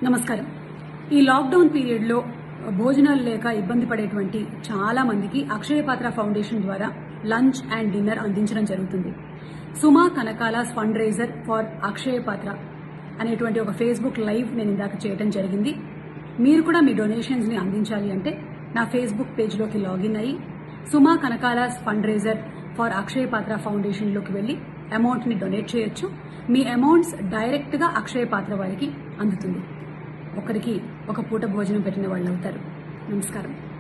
నమస్కారం ఈ లాక్డౌన్ పీరియడ్లో భోజనాలు లేక ఇబ్బంది పడేటువంటి చాలా మందికి అక్షయ పాత్ర ఫౌండేషన్ ద్వారా లంచ్ అండ్ డిన్నర్ అందించడం జరుగుతుంది Suma Kanakala's fund raiser for Akshaya Patra అనేటువంటి ఒక ఫేస్బుక్ లైవ్ నేను ఇందాక చేయడం జరిగింది మీరు కూడా మీ డొనేషన్స్ ని అందించాలి అంటే నా ఫేస్బుక్ పేజ్లోకి లాగిన్ అయ్యి Suma Kanakala's fund raiser for Akshaya Patra ఫౌండేషన్లోకి వెళ్ళి అమౌంట్ ని డొనేట్ చేయొచ్చు మీ అమౌంట్స్ డైరెక్ట్ గా అక్షయ పాత్ర వారికి అందుతుంది ఒకరికి ఒక పూట భోజనం పెట్టిన వాళ్ళు అవుతారు నమస్కారం